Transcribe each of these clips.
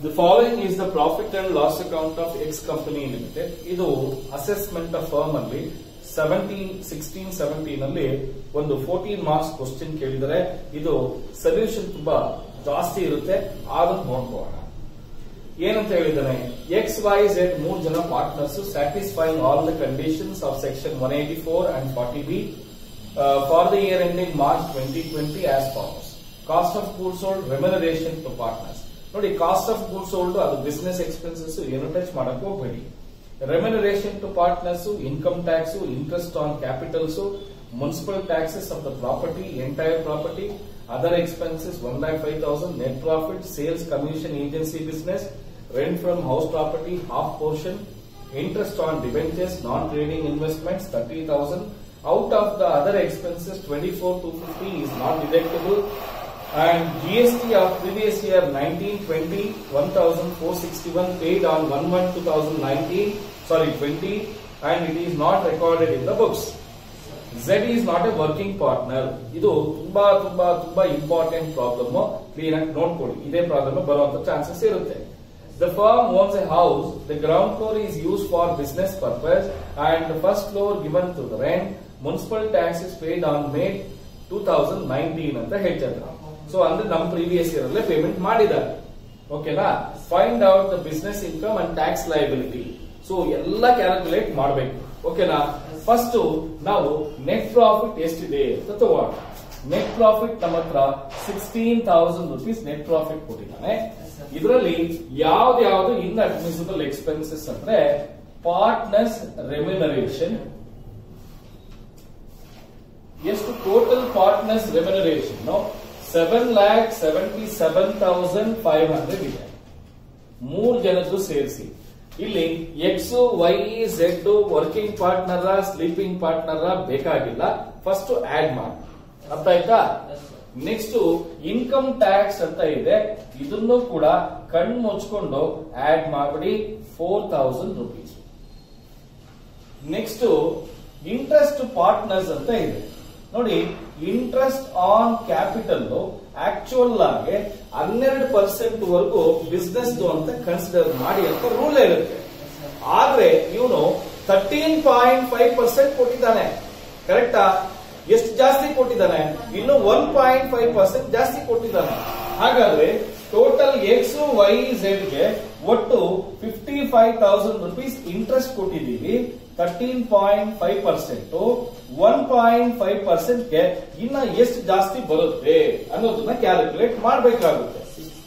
The following is the profit and loss account of X company limited ಇದು assessment of firm ಅಲ್ಲಿ seventeen sixteen seventeen ಅಲ್ಲಿ ಒಂದು fourteen marks question ಕೇಳಿದರೆ ಇದು solution ತುಂಬಾ ಜಾಸ್ತಿ ಇರುತ್ತೆ ಆದನ್ನು ನೋಡ್ಬೋಣ ಏನಂತ ಹೇಳಿದಾನೆ ಎಕ್ಸ್ ವೈ ಝೆಡ್ ಮೂರ್ ಜನ partners satisfying all the conditions of section one eighty four and forty B for the year ending March twenty twenty as follows cost of goods sold remuneration to partners ನೋಡಿ cost of goods sold ಅದು business expenses ಏನು touch ಮಾಡಕ್ ಹೋಗ್ಬೇಡಿ remuneration to partners income tax interest on capitals municipal taxes of the property entire property other expenses one lakh five thousand net profit sales commission agency business rent from house property half portion interest on debentures, non-trading investments, 30,000. Out of the other expenses, 24,250 is not deductible. And GST of previous year 1920, 1,461 paid on 1-1-2019, sorry 20, and it is not recorded in the books. Z is not a working partner. ಇದು ತುಂಬಾ ತುಂಬಾ ತುಂಬಾ important problem clean ಆಗಿ ನೋಡ್ಕೊಳ್ಳಿ ಇದೇ problem ಬರುವಂತ chances ಇರುತ್ತೆ The firm owns a house. The ground floor is used for business purpose and the first floor given to the rent. Municipal tax is paid on May 2019 ಅಂತ ಹೇಳ್ತಾರೆ so ಅಂದ್ರೆ ನಮ್ಮ previous year ಅಲ್ಲೇ payment ಮಾಡಿದ್ದಾರೆ ಓಕೆನಾ find out the business income and tax liability so ಎಲ್ಲ calculate ಮಾಡಬೇಕು ಓಕೆನಾ ಫಸ್ಟ್ ನಾವು ನೆಟ್ ಪ್ರಾಫಿಟ್ ಎಷ್ಟಿದೆ ಅಂತ ತಗೋಣ ನೆಟ್ ಪ್ರಾಫಿಟ್ ನಮ್ಮ ಹತ್ರ sixteen thousand rupees net profit ಕೊಟ್ಟಿದ್ದಾನೆ ಇದರಲ್ಲಿ ಯಾವ್ದು ಇನ್ ಅಡ್ಮಿಸಿಬಲ್ ಎಕ್ಸ್ಪೆನ್ಸಸ್ ಅಂದ್ರೆ ಪಾರ್ಟ್ನರ್ಸ್ ರೆಮ್ಯುನರೇಷನ್ ಎಷ್ಟು total partners remuneration seven lakh seventy seven thousand five hundred ಇದೆ ಮೂರ್ ಜನದ್ದು ಸೇರಿಸಿ ಇಲ್ಲಿ X Y Z working partner sleeping partner ಬೇಕಾಗಿಲ್ಲ ಫಸ್ಟ್ ಆಡ್ ಮಾಡಿ ಅರ್ಥ ಆಯ್ತಾ ನೆಕ್ಸ್ಟ್ ಇನ್ಕಮ್ ಟ್ಯಾಕ್ಸ್ ಅಂತ ಇದೆ ಇದನ್ನು ಕೂಡ ಕಣ್ಣು ಮುಚ್ಕೊಂಡು ಆಡ್ ಮಾಡ್ಬಿಡಿ four thousand rupees next interest partners ಅಂತ ಇದೆ ನೋಡಿ ಇಂಟ್ರೆಸ್ಟ್ ಆನ್ ಕ್ಯಾಪಿಟಲ್ ಆಕ್ಚುಯಲ್ ಆಗಿ ಹನ್ನೆರಡು ಪರ್ಸೆಂಟ್ ವರೆಗೂ ಬಿಸ್ನೆಸ್ ಅಂತ ಕನ್ಸಿಡರ್ ಮಾಡಿ ಅಂತ ರೂಲ್ ಇರುತ್ತೆ ಆದ್ರೆ ಇವನು ತರ್ಟೀನ್ ಪಾಯಿಂಟ್ ಫೈವ್ ಪರ್ಸೆಂಟ್ ಕೊಟ್ಟಿದ್ದಾನೆ ಕರೆಕ್ಟಾ ಎಷ್ಟು ಜಾಸ್ತಿ ಕೊಟ್ಟಿದ್ದಾನೆ ಇನ್ನು ಒನ್ ಪಾಯಿಂಟ್ ಫೈವ್ ಪರ್ಸೆಂಟ್ ಜಾಸ್ತಿ ಕೊಟ್ಟಿದ್ದಾನೆ ಹಾಗಾದ್ರೆ ಟೋಟಲ್ ಎಕ್ಸ್ ವೈ ಝೆಡ್ ಗೆ ಒಟ್ಟು fifty five thousand rupees interest ಕೊಟ್ಟಿದ್ದೀವಿ thirteen point five percent one point five percent ಗೆ ಇನ್ನ ಎಷ್ಟು ಜಾಸ್ತಿ ಬರುತ್ತೆ ಅನ್ನೋದನ್ನ ಕ್ಯಾಲ್ಕುಲೇಟ್ ಮಾಡಬೇಕಾಗುತ್ತೆ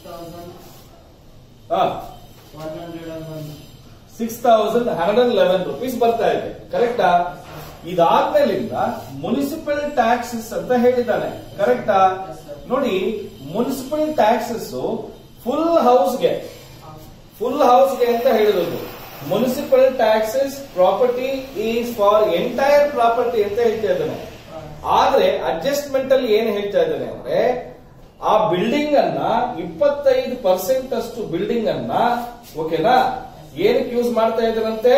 six thousand hundred and eleven rupees ಬರ್ತಾ ಇದೆ ಕರೆಕ್ಟಾ ಇದಾದ್ಮೇಲಿಂದ ಮುನಿಸಿಪಲ್ ಟ್ಯಾಕ್ಸಸ್ ಅಂತ ಹೇಳಿದ್ದಾನೆ ಕರೆಕ್ಟಾ ನೋಡಿ ಮುನಿಸಿಪಲ್ ಟ್ಯಾಕ್ಸಸ್ ಫುಲ್ ಹೌಸ್ಗೆ ಫುಲ್ ಹೌಸ್ಗೆ ಅಂತ ಹೇಳಿರೋದು municipal taxes property is for entire property ಅಂತ ಹೇಳ್ತಾ ಇದ್ದಾನೆ ಆದ್ರೆ ಅಡ್ಜಸ್ಟ್ಮೆಂಟ್ ಅಲ್ಲಿ ಏನ್ ಹೇಳ್ತಾ ಇದ್ದಾನೆ ಅಂದ್ರೆ ಆ ಬಿಲ್ಡಿಂಗ್ ಅನ್ನ ಇಪ್ಪತ್ತೈದು ಪರ್ಸೆಂಟ್ ಅಷ್ಟು ಬಿಲ್ಡಿಂಗ್ ಅನ್ನ ಓಕೆನಾ ಏನಕ್ಕೆ ಯೂಸ್ ಮಾಡ್ತಾ ಇದ್ದಾರಂತೆ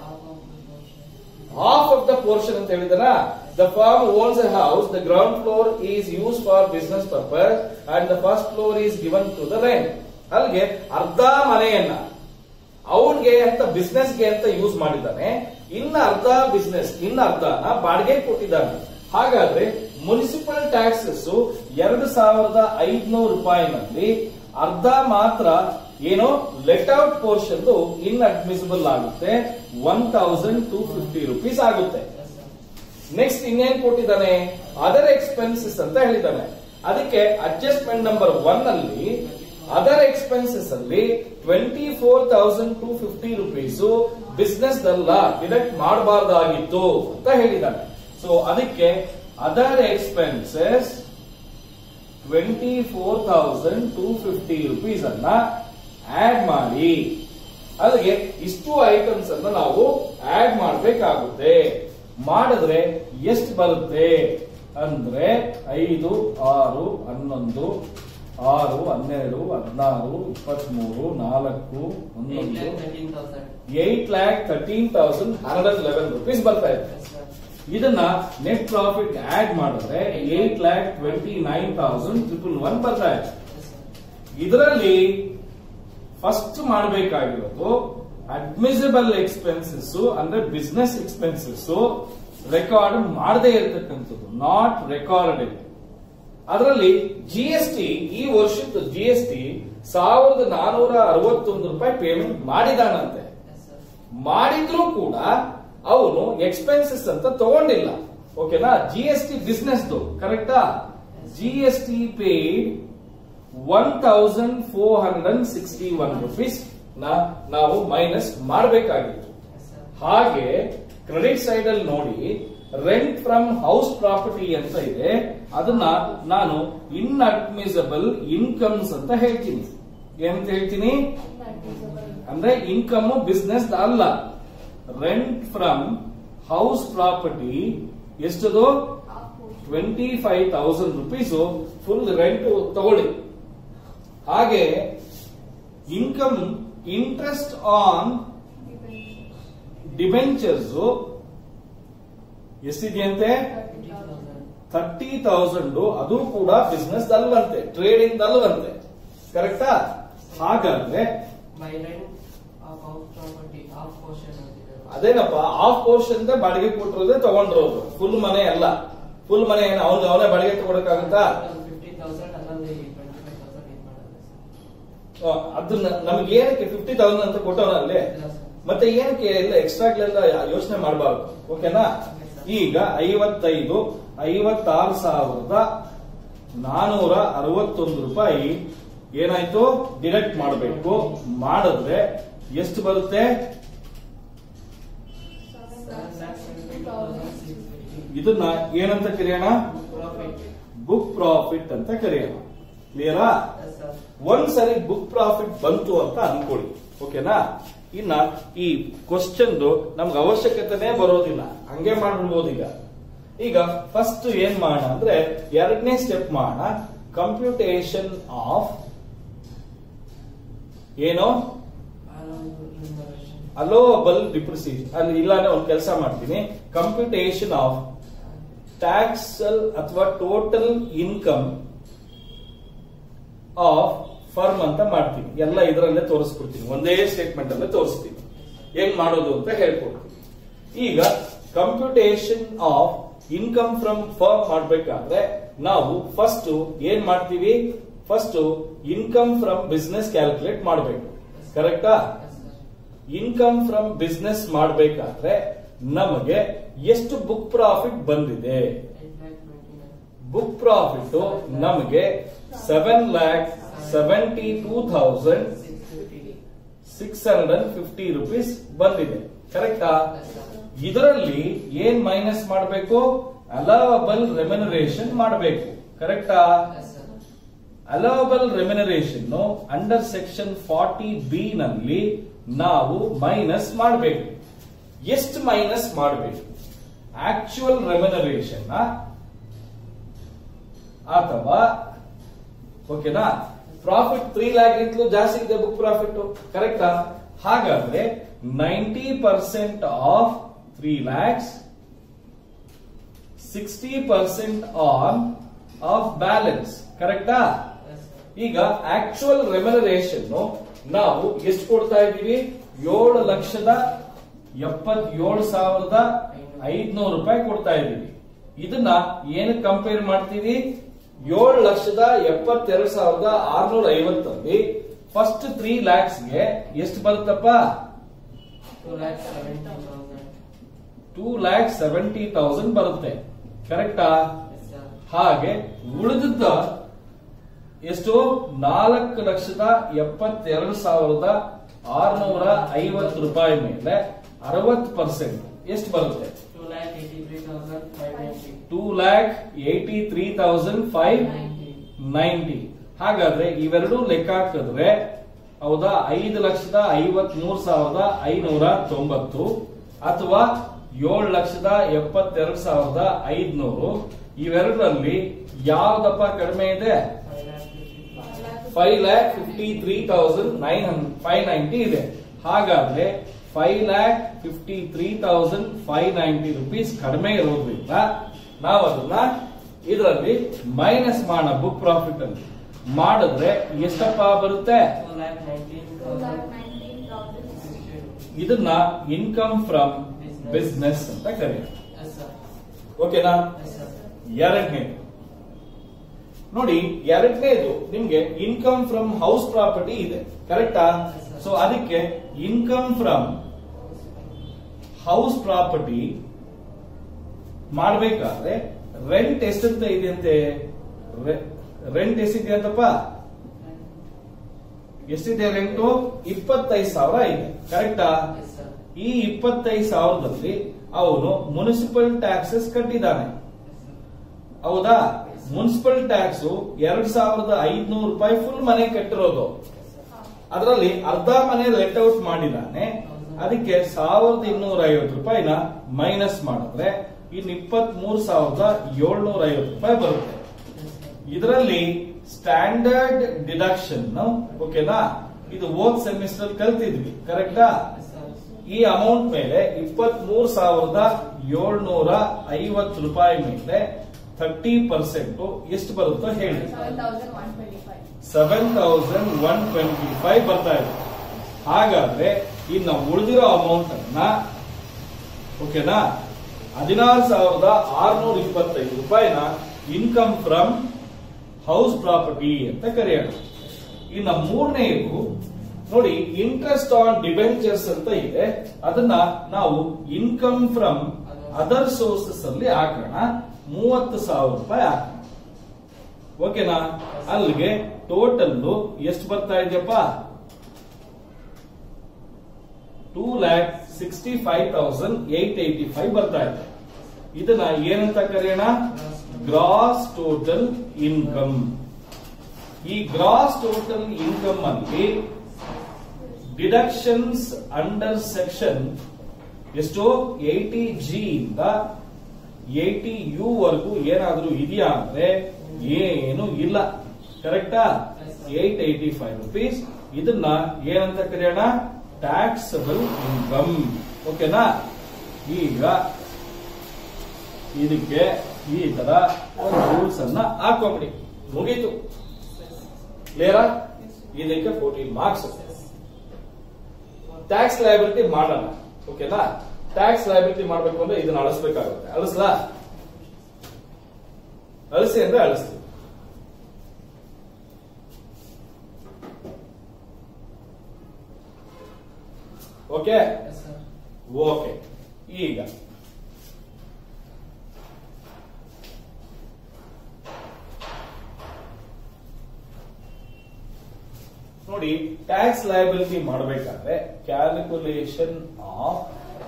ಹಾಫ್ ಆಫ್ ದ ಪೋರ್ಷನ್ ಅಂತ ಹೇಳಿದನ the firm owns a house the ground floor is use for business purpose and the first floor is given to the rent ಅಲ್ಲಿಗೆ ಅರ್ಧ ಮನೆಯನ್ನ ಅವನ್ಗೆ ಅಂತ ಬಿಸ್ನೆಸ್ಗೆ ಅಂತ ಯೂಸ್ ಮಾಡಿದ್ದಾನೆ ಇನ್ನ ಅರ್ಧ ಬಿಸ್ನೆಸ್ ಇನ್ನ ಅರ್ಧನ ಬಾಡಿಗೆ ಕೊಟ್ಟಿದ್ದಾನೆ ಹಾಗಾದ್ರೆ ಮುನಿಸಿಪಲ್ ಟ್ಯಾಕ್ಸಸ್ ಎರಡು ಸಾವಿರದ ಐದ್ನೂರು ರೂಪಾಯಿನಲ್ಲಿ ಅರ್ಧ ಮಾತ್ರ ಏನೋ let out portion inadmissible ಆಗುತ್ತೆ one thousand two fifty rupees ಆಗುತ್ತೆ ನೆಕ್ಸ್ಟ್ ಇನ್ನೇನ್ ಕೊಟ್ಟಿದ್ದಾನೆ ಅದರ್ ಎಕ್ಸ್ಪೆನ್ಸಸ್ ಅಂತ ಹೇಳಿದ್ದಾನೆ ಅದಕ್ಕೆ ಅಡ್ಜಸ್ಟ್ಮೆಂಟ್ ನಂಬರ್ ಒನ್ ಅಲ್ಲಿ ಅದರ್ ಎಕ್ಸ್ಪೆನ್ಸಸ್ ಅಲ್ಲಿ twenty four thousand two fifty rupees business ಅಲ್ಲ ಡಿಡಕ್ಟ್ ಮಾಡಬಾರ್ದಾಗಿತ್ತು ಅಂತ ಹೇಳಿದ್ದಾನೆ ಸೊ ಅದಕ್ಕೆ other expenses twenty four thousand two fifty rupees ಅನ್ನ ಆಡ್ ಮಾಡಿ ಅಲ್ಲಿಗೆ ಇಷ್ಟು ಐಟಮ್ಸ್ ಅನ್ನ ನಾವು ಆಡ್ ಮಾಡಬೇಕಾಗುತ್ತೆ ಮಾಡಿದ್ರೆ ಎಷ್ಟು ಬರುತ್ತೆ ಅಂದ್ರೆ ಐದು ಆರು ಹನ್ನೊಂದು ಆರು ಹನ್ನೆರಡು ಹದಿನಾರು ಇಪ್ಪತ್ಮೂರು ನಾಲ್ಕು ಹನ್ನೊಂದು eight lakh thirteen thousand hundred eleven rupees ಬರ್ತಾ ಇದೆ ಇದನ್ನ ನೆಟ್ ಪ್ರಾಫಿಟ್ ಆಡ್ ಮಾಡಿದ್ರೆ eight lakh twenty nine thousand triple one ಬರ್ತಾ ಇದೆ ಇದರಲ್ಲಿ ಫಸ್ಟ್ ಮಾಡಬೇಕಾಗಿರೋದು ಅಡ್ಮಿಸಿಬಲ್ ಎಕ್ಸ್ಪೆನ್ಸಸ್ ಅಂದ್ರೆ ಬಿಸ್ನೆಸ್ ಎಕ್ಸ್ಪೆನ್ಸಸ್ ರೆಕಾರ್ಡ್ ಮಾಡದೇ ಇರತಕ್ಕಂಥದ್ದು ನಾಟ್ ರೆಕಾರ್ಡೆಡ್ ಅದರಲ್ಲಿ ಜಿ ಎಸ್ ಟಿ ಈ ವರ್ಷದ ಜಿ ಎಸ್ ಟಿ ಸಾವಿರದ ನಾನೂರ ಅರವತ್ತೊಂದು ರೂಪಾಯಿ ಪೇಮೆಂಟ್ ಮಾಡಿದಾನಂತೆ ಮಾಡಿದ್ರು ಕೂಡ ಅವನು ಎಕ್ಸ್ಪೆನ್ಸಸ್ ಅಂತ ತಗೊಂಡಿಲ್ಲ ಓಕೆನಾ ಜಿ ಎಸ್ ಟಿ ಬಿಸ್ನೆಸ್ ಕರೆಕ್ಟಾ G S T paid one thousand four hundred sixty one rupees ನಾವು ಮೈನಸ್ ಮಾಡಬೇಕಾಗಿತ್ತು ಹಾಗೆ ಕ್ರೆಡಿಟ್ ಸೈಡ್ ಅಲ್ಲಿ ನೋಡಿ ರೆಂಟ್ ಫ್ರಮ್ ಹೌಸ್ ಪ್ರಾಪರ್ಟಿ ಅಂತ ಇದೆ ಅದನ್ನ ನಾನು ಇನ್ಅಡ್ಮಿಸಬಲ್ ಇನ್ಕಮ್ಸ್ ಅಂತ ಹೇಳ್ತೀನಿ ಏನಂತ ಹೇಳ್ತೀನಿ ಅಂದ್ರೆ ಇನ್ಕಮ್ ಬಿಸ್ನೆಸ್ ಅಲ್ಲ ರೆಂಟ್ ಫ್ರಮ್ ಹೌಸ್ ಪ್ರಾಪರ್ಟಿ ಎಷ್ಟದು twenty five thousand rupees full rent ತಗೊಳ್ಳಿ ಹಾಗೆ ಇನ್ಕಮ್ ಇಂಟ್ರೆಸ್ಟ್ ಆನ್ ಡಿಬೆಂಚರ್ಸ್ ಎಷ್ಟಿದೆಯಂತೆ ಥರ್ಟಿ ತೌಸಂಡ್ ಅದು ಕೂಡ ಬಿಸ್ನೆಸ್ ಅಲ್ವಂತೆ ಟ್ರೇಡಿಂಗ್ ಅಲ್ವಂತೆ ಕರೆಕ್ಟಾ ಹಾಗಾದ್ರೆ by rent of house property of portion ಅಂತಿದೆ. ಅದೇನಪ್ಪ ಆಫ್ ಪೋರ್ಷನ್ ಬಾಡಿಗೆ ಕೊಟ್ಟಿರೋದೇ ತಗೊಂಡಿರೋದು ಫುಲ್ ಮನೆ ಅಲ್ಲ ಫುಲ್ ಮನೆ ಏನು ಅವ್ನಿಗೆ ಅವನೇ ಬಾಡಿಗೆ ತಗೊಳಕಾಗುತ್ತಾ Total 50,000 ಅಲ್ಲಲ್ಲಿ 25,000 ಇದ್ ಮಾಡೋದು sir. ಆ, ಅದನ್ನ ನಮ್ಗೆ ಏನಕ್ಕೆ ಫಿಫ್ಟಿ ತೌಸಂಡ್ ಅಂತ ಕೊಟ್ಟವನಲ್ಲಿ ಇಲ್ಲ sir. ಮತ್ತೆ ಏನಕ್ಕೆ ಎಲ್ಲ ಎಕ್ಸ್ಟ್ರಾಗ್ಲೆಲ್ಲ ಯೋಚನೆ ಮಾಡಬಾರ್ದು ಓಕೆನಾ ಈಗ ಐವತ್ತೈದು ಐವತ್ತಾರು ಸಾವಿರದ ನಾನೂರ ಅರವತ್ತೊಂದು ರೂಪಾಯಿ ಏನಾಯ್ತು ಡಿಡಕ್ಟ್ ಮಾಡಬೇಕು ಮಾಡಿದ್ರೆ ಎಷ್ಟು ಬರುತ್ತೆ Seven lakh 70,650. ಇದನ್ನ ಏನಂತ ಕರೆಯೋಣ Profit. ಬುಕ್ ಪ್ರಾಫಿಟ್ ಅಂತ ಕರೆಯೋಣ ಕ್ಲಿಯರಾ Yes, sir. ಒಂದ್ಸರಿ ಬುಕ್ ಪ್ರಾಫಿಟ್ ಬಂತು ಅಂತ ಅನ್ಕೊಳ್ಳಿ ಓಕೆನಾ ಇನ್ನ ಈ ಕ್ವಶನ್ ನಮ್ಗೆ ಅವಶ್ಯಕತೆನೇ ಬರೋದಿಲ್ಲ ಹಂಗೆ ಮಾಡ್ಬಿಡ್ಬೋದು ಈಗ ಈಗ ಫಸ್ಟ್ ಏನ್ ಮಾಡೋಣ ಅಂದ್ರೆ ಎರಡನೇ ಸ್ಟೆಪ್ ಮಾಡೋಣ ಕಂಪ್ಯೂಟೇಷನ್ ಆಫ್ ಏನೋ Allowable innovation. ಅಲೋಬಲ್ ಡಿಪ್ರಿಸಿಯೇಷನ್ ಅಲ್ಲಿ ಇಲ್ಲಾಂದ್ರೆ ಒಂದು ಕೆಲಸ ಮಾಡ್ತೀನಿ ಕಂಪ್ಯೂಟೇಷನ್ ಆಫ್ ಟ್ಯಾಕ್ಸ್ ಅಥವಾ ಟೋಟಲ್ ಇನ್ಕಮ್ ಆಫ್ ಫರ್ಮ್ ಅಂತ ಮಾಡ್ತೀನಿ ಎಲ್ಲ ಇದರಲ್ಲೇ ತೋರಿಸ್ಬಿಡ್ತೀನಿ ಒಂದೇ ಸ್ಟೇಟ್ಮೆಂಟ್ ಅಲ್ಲೇ ತೋರಿಸ್ತೀನಿ ಹೆಂಗ್ ಮಾಡೋದು ಅಂತ ಹೇಳ್ಕೊಡ್ತೀನಿ ಈಗ computation of income from firm ಮಾಡ್ಬೇಕಾದ್ರೆ ನಾವು ಫಸ್ಟ್ ಏನ್ ಮಾಡ್ತೀವಿ first income from business calculate ಮಾಡಬೇಕು ಕರೆಕ್ಟಾ Yes, sir. Income from business ಮಾಡಬೇಕಾದ್ರೆ ನಮಗೆ ಎಷ್ಟು ಬುಕ್ ಪ್ರಾಫಿಟ್ ಬಂದಿದೆ 8 lakh 29. ಬುಕ್ ಪ್ರಾಫಿಟ್ ನಮಗೆ seven lakh seventy two thousand 650. Six hundred fifty rupees ಬಂದಿದೆ ಕರೆಕ್ಟಾ Yes, sir. ಇದರಲ್ಲಿ ಏನ್ ಮೈನಸ್ ಮಾಡಬೇಕು ಅಲವಬಲ್ ರೆಮ್ಯುನರೇಷನ್ ಮಾಡಬೇಕು ಕರೆಕ್ಟಾ Yes, sir. Allowable remuneration under section forty B ನಲ್ಲಿ ನಾವು ಮೈನಸ್ ಮಾಡಬೇಕು ಎಷ್ಟು ಮೈನಸ್ ಮಾಡಬೇಕು ಆಕ್ಚುಯಲ್ ರೆಮ್ಯುನರೇಷನ್ ಅಥವಾ ಓಕೆನಾ ಪ್ರಾಫಿಟ್ ತ್ರೀ ಲ್ಯಾಕ್ ಗಿಂತಲೂ ಜಾಸ್ತಿ ಇದೆ ಬುಕ್ ಪ್ರಾಫಿಟ್ ಕರೆಕ್ಟಾ ಹಾಗಾದ್ರೆ ninety percent of three lakhs sixty percent on of balance ಕರೆಕ್ಟಾ Yes, sir. ಈಗ ಆಕ್ಚುಯಲ್ ರೆಮ್ಯುನರೇಷನ್ ನಾವು ಎಷ್ಟು ಕೊಡ್ತಾ ಇದ್ದೀವಿ ಏಳು ಲಕ್ಷದ ಎಪ್ಪತ್ತೇಳು ಸಾವಿರದ ಐದ್ನೂರು ರೂಪಾಯಿ ಕೊಡ್ತಾ ಇದ್ದೀವಿ ಇದನ್ನ ಏನಕ್ಕೆ ಕಂಪೇರ್ ಮಾಡ್ತೀವಿ ಏಳು ಲಕ್ಷದ ಎಪ್ಪತ್ತೆರಡು ಸಾವಿರದ ಆರ್ನೂರ ಐವತ್ತಲ್ಲಿ ಫಸ್ಟ್ ತ್ರೀ ಲ್ಯಾಕ್ಸ್ಗೆ ಎಷ್ಟು ಬರುತ್ತಪ್ಪ 2 lakh 70,000. Two lakh seventy thousand ಬರುತ್ತೆ ಕರೆಕ್ಟಾ Yes, sir. ಹಾಗೆ ಉಳಿದಿದ್ದ ಎಷ್ಟು ನಾಲ್ಕು ಲಕ್ಷದ ಎಪ್ಪತ್ತೆರಡು ಸಾವಿರದ ಆರ್ನೂರ ಐವತ್ತು ರೂಪಾಯಿ ಮೇಲೆ ಅರವತ್ತು ಪರ್ಸೆಂಟ್ ಎಷ್ಟು ಬರುತ್ತೆ 2 lakh 83,590. Two lakh eighty three thousand five 90. Ninety ಹಾಗಾದ್ರೆ ಇವೆರಡೂ ಲೆಕ್ಕ ಹಾಕಿದ್ರೆ ಹೌದಾ ಐದು ಲಕ್ಷದ ಐವತ್ ಮೂರ್ ಸಾವಿರದ ಐನೂರ ತೊಂಬತ್ತು ಅಥವಾ ಏಳು ಲಕ್ಷದ ಎಪ್ಪತ್ತೆರಡು ಸಾವಿರದ ಐದ್ನೂರು ಇವೆರಡರಲ್ಲಿ ಯಾವ್ದಪ್ಪ ಕಡಿಮೆ ಇದೆ 5 lakh 50,000. Five lakh fifty three thousand nine five ninety ಇದೆ ಹಾಗಾದ್ರೆ five lakh fifty three thousand five ninety rupees ಕಡಿಮೆ ಇರೋದ್ರಿಂದ ನಾವು ಅದನ್ನ ಇದರಲ್ಲಿ ಮೈನಸ್ ಮಾಡೋಣ ಬುಕ್ ಪ್ರಾಫಿಟ್ ಅಲ್ಲಿ ಮಾಡಿದ್ರೆ ಎಷ್ಟಪ್ಪ ಬರುತ್ತೆ two lakh nineteen Two lakh nineteen thousand. ಇದನ್ನ ಇನ್ಕಮ್ ಫ್ರಮ್ ಬಿಸ್ನೆಸ್ ಅಂತ ಕರೆಯೋದು ಎಸ್ ಸರ್ ಓಕೆನಾ ಎಸ್ ಸರ್ ಎರಡನೇದು ನೋಡಿ ಎರಡನೇದು ನಿಮ್ಗೆ ಇನ್ಕಮ್ ಫ್ರಮ್ ಹೌಸ್ ಪ್ರಾಪರ್ಟಿ ಇದೆ ಕರೆಕ್ಟಾ ಸೊ ಅದಕ್ಕೆ ಇನ್ಕಮ್ ಫ್ರಮ್ ಹೌಸ್ ಪ್ರಾಪರ್ಟಿ ಮಾಡ್ಬೇಕಾದ್ರೆ ರೆಂಟ್ ಎಷ್ಟಂತ ಇದೆ ಅಂತೆ ರೆಂಟ್ ಎಷ್ಟಿದೆ ಅಂತಪ್ಪ ಎಷ್ಟಿದೆ ರೆಂಟು ಇಪ್ಪತ್ತೈದು ಸಾವಿರ ಇದೆ ಕರೆಕ್ಟಾ ಎಸ್ ಸರ್ ಈ ಇಪ್ಪತ್ತೈದು ಸಾವಿರದಲ್ಲಿ ಅವನು ಮುನ್ಸಿಪಲ್ ಟ್ಯಾಕ್ಸಸ್ ಕಟ್ಟಿದ್ದಾನೆ ಹೌದಾ ಮುನ್ಸಿಪಲ್ ಟ್ಯಾಕ್ಸ್ ಎರಡ್ ಸಾವಿರದ ಐದ್ನೂರು ರೂಪಾಯಿ ಫುಲ್ ಮನೆ ಕಟ್ಟಿರೋದು ಅದರಲ್ಲಿ ಅರ್ಧ ಮನೆ ಲೆಟ್ ಔಟ್ ಮಾಡಿದಾನೆ ಅದಕ್ಕೆ ಸಾವಿರದ ಇನ್ನೂರ ಐವತ್ತು ರೂಪಾಯಿನ ಮೈನಸ್ ಮಾಡಿದ್ರೆ ಇನ್ ಇಪ್ಪತ್ತ್ ಮೂರು ಸಾವಿರದ ಏಳ್ನೂರ ಐವತ್ತು ರೂಪಾಯಿ ಬರುತ್ತೆ ಇದರಲ್ಲಿ ಸ್ಟ್ಯಾಂಡರ್ಡ್ ಡಿಡಕ್ಷನ್ ಓಕೆನಾ ಇದು ಓದ್ ಸೆಮಿಸ್ಟರ್ ಕಲ್ತಿದ್ವಿ ಕರೆಕ್ಟಾ ಎಸ್ ಸರ್ ಈ ಅಮೌಂಟ್ ಮೇಲೆ ಇಪ್ಪತ್ತ್ ಮೂರು ಸಾವಿರದ ಏಳ್ನೂರ ಐವತ್ತು ರೂಪಾಯಿ ಮೇಲೆ ಥರ್ಟಿ ಪರ್ಸೆಂಟ್ ಎಷ್ಟು ಬರುತ್ತೋ ಹೇಳಿ Seven thousand one twenty-five. Seven thousand one twenty five ಬರ್ತಾ ಇದೆ ಹಾಗಾದ್ರೆ ಇನ್ನು ಉಳಿದಿರೋ ಅಮೌಂಟ್ ಅನ್ನ ಓಕೆನಾ ಹದಿನಾರು ಸಾವಿರದ ಆರ್ನೂರ ಇಪ್ಪತ್ತೈದು ರೂಪಾಯಿನ ಇನ್ಕಮ್ ಫ್ರಮ್ ಹೌಸ್ ಪ್ರಾಪರ್ಟಿ ಅಂತ ಕರೆಯೋಣ ಇನ್ನು ಮೂರನೆಯದು ನೋಡಿ ಇಂಟ್ರೆಸ್ಟ್ ಆನ್ ಡಿಬೆಂಚರ್ಸ್ ಅಂತ ಇದೆ ಅದನ್ನ ನಾವು ಇನ್ಕಮ್ ಫ್ರಮ್ ಅದರ್ ಸೋರ್ಸಸ್ ಅಲ್ಲಿ ಹಾಕೋಣ ಮೂವತ್ತು ಸಾವಿರ ರೂಪಾಯಿ ಹಾಕೋಣ ಓಕೆನಾ ಅಲ್ಲಿಗೆ ಟೋಟಲ್ ಎಷ್ಟು ಬರ್ತಾ ಇದೆಯಪ್ಪ two lakh sixty five thousand eight eighty five ಬರ್ತಾ ಇದೆ ಇದನ್ನ ಏನಂತ ಕರೆಯೋಣ ಗ್ರಾಸ್ ಟೋಟಲ್ ಇನ್ಕಮ್ ಈ ಗ್ರಾಸ್ ಟೋಟಲ್ ಇನ್ಕಮ್ ಅಲ್ಲಿ ಡಿಡಕ್ಷನ್ಸ್ ಅಂಡರ್ ಸೆಕ್ಷನ್ ಎಷ್ಟು ಏಟಿ ಜಿ ಇಂದ ಏಟಿ ಯು ವರ್ಗೂ ಏನಾದ್ರೂ ಇದೆಯಾ ಅಂದ್ರೆ ಏನು ಇಲ್ಲ ಕರೆಕ್ಟಾ ಏಟ್ ಏಟಿ ಫೈವ್ ರುಪೀಸ್ ಇದನ್ನ ಏನಂತ ಕರೆಯೋಣ ಟ್ಯಾಕ್ಸಬಲ್ ಇನ್ಕಮ್ ಓಕೆನಾ ಈಗ ಇದಕ್ಕೆ ಈ ತರ ಒಂದು ರೂಲ್ಸ್ ಅನ್ನ ಹಾಕೊಂಬಿಡಿ ಮುಗೀತು ಕ್ಲಿಯರಾ ಇದಕ್ಕೆ ಫೋರ್ಟೀನ್ ಮಾರ್ಕ್ಸ್ ಟ್ಯಾಕ್ಸ್ ಲಯಬಿಲಿಟಿ ಮಾಡೋಣ ಓಕೆನಾ ಟ್ಯಾಕ್ಸ್ ಲಯಬಿಲಿಟಿ ಮಾಡಬೇಕು ಅಂದ್ರೆ ಇದನ್ನ ಅಳಿಸ್ಬೇಕಾಗುತ್ತೆ ಅಳಿಸ್ಲಾ ಅಳಿಸಿ ಅಂದ್ರೆ ಅಳಿಸ್ತೀವಿ ಓಕೆ ಎಸ್ ಸರ್ ಓಕೆ ಈಗ ನೋಡಿ ಟ್ಯಾಕ್ಸ್ ಲಯಬಿಲಿಟಿ ಮಾಡಬೇಕಾದ್ರೆ ಕ್ಯಾಲ್ಕುಲೇಷನ್ ಆಫ್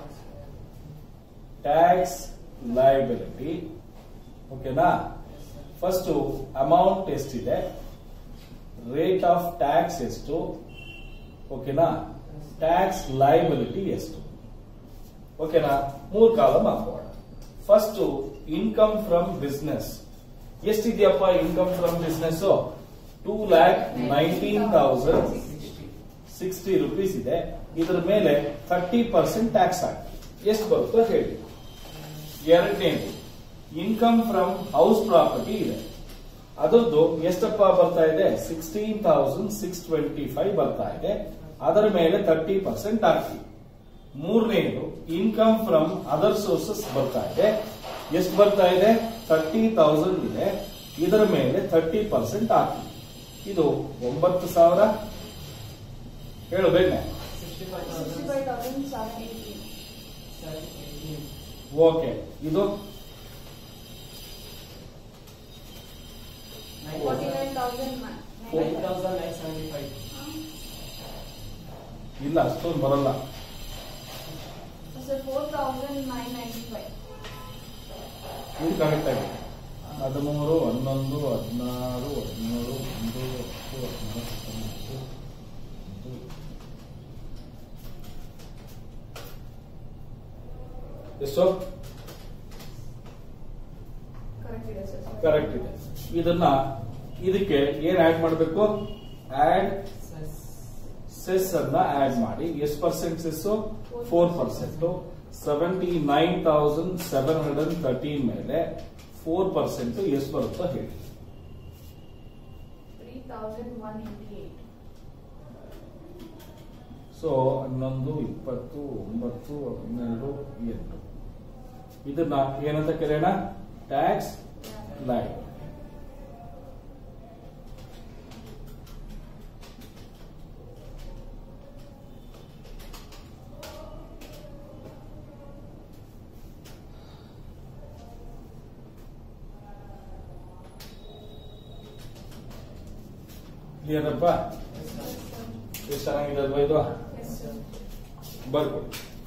ಟ್ಯಾಕ್ಸ್ ಲಯಬಿಲಿಟಿ ಓಕೆನಾ ಫಸ್ಟ್ ಅಮೌಂಟ್ ಎಷ್ಟಿದೆ ರೇಟ್ ಆಫ್ ಟ್ಯಾಕ್ಸ್ ಎಷ್ಟು ಓಕೆನಾ ಟ್ಯಾಕ್ಸ್ ಲಯಬಿಲಿಟಿ ಎಷ್ಟು ಓಕೆನಾ ಮೂರು ಕಾಲಮ್ ಹಾಕೋಣ ಫಸ್ಟ್ ಇನ್ಕಮ್ ಫ್ರಮ್ ಬಿಸ್ನೆಸ್ ಎಷ್ಟಿದೆಯಪ್ಪ income from business two lakh nineteen thousand sixty rupees ಇದೆ ಇದರ ಮೇಲೆ ಥರ್ಟಿ ಪರ್ಸೆಂಟ್ ಟ್ಯಾಕ್ಸ್ ಹಾಕಿ ಎಷ್ಟು ಬರುತ್ತೋ ಹೇಳಿ ಎರಡನೇದು ಇನ್ಕಮ್ ಫ್ರಮ್ ಹೌಸ್ ಪ್ರಾಪರ್ಟಿ ಇದೆ ಅದರದ್ದು ಎಷ್ಟಪ್ಪ ಬರ್ತಾ ಇದೆ sixteen thousand six twenty five ಬರ್ತಾ ಇದೆ ಅದರ ಮೇಲೆ ತರ್ಟಿ ಪರ್ಸೆಂಟ್ ಹಾಕಿ ಮೂರನೇದು ಇನ್ಕಮ್ ಫ್ರಮ್ ಅದರ್ ಸೋರ್ಸಸ್ ಬರ್ತಾ ಇದೆ ಎಷ್ಟು ಬರ್ತಾ ಇದೆ ತರ್ಟಿ ತೌಸಂಡ್ ಇದೆ ಇದರ ಮೇಲೆ ತರ್ಟಿ ಪರ್ಸೆಂಟ್ ಹಾಕಿ ಇದು ಒಂಬತ್ತು ಸಾವಿರ ಹೇಳು ಬೇಗನೆ sixty five Sixty-five thousand thousand seven eighty. Sir eighteen okay ಇದು Forty-nine thousand nine thousand nine seventy five ಇಲ್ಲ ಅಷ್ಟೊಂದು ಬರಲ್ಲ Sir, four thousand nine ninety-five. ಇದು ಕರೆಕ್ಟ್ ಆಗಿದೆ ಹದಿಮೂರು ಹನ್ನೊಂದು ಹದಿನಾರು ಹದಿನೇಳು ಒಂದು ಹತ್ತು ಹದಿನಾರು ಹತ್ತೊಂಬತ್ತು ಹತ್ತು. ಎಷ್ಟು Correct ಇದೆ sir. ಕರೆಕ್ಟ್ ಇದೆ ಇದನ್ನ ಇದಕ್ಕೆ ಏನ್ ಆಡ್ ಮಾಡಬೇಕು ಆಡ್ ಸೆಸ್ ಅನ್ನ ಆಡ್ ಮಾಡಿ ಎಷ್ಟು percent cess four percent seventy nine thousand seven hundred thirteen ಮೇಲೆ ಫೋರ್ ಪರ್ಸೆಂಟ್ ಎಷ್ಟು ಬರುತ್ತೋ ಹೇಳಿ Three thousand one eighty-eight. So ಹನ್ನೊಂದು ಇಪ್ಪತ್ತು ಒಂಬತ್ತು ಹನ್ನೆರಡು ಎಂಟು ಇದನ್ನ ಏನಂತ ಕರೆಯೋಣ ಟ್ಯಾಕ್ಸ್ ಲೈನ್ ಕ್ಲಿಯರ್ ಅಪ್ಪ ಎಷ್ಟು ಚೆನ್ನಾಗಿದೆ ಅಲ್ವಾ ಇದು Yes, sir. ಬರ್ಕೊಡಿ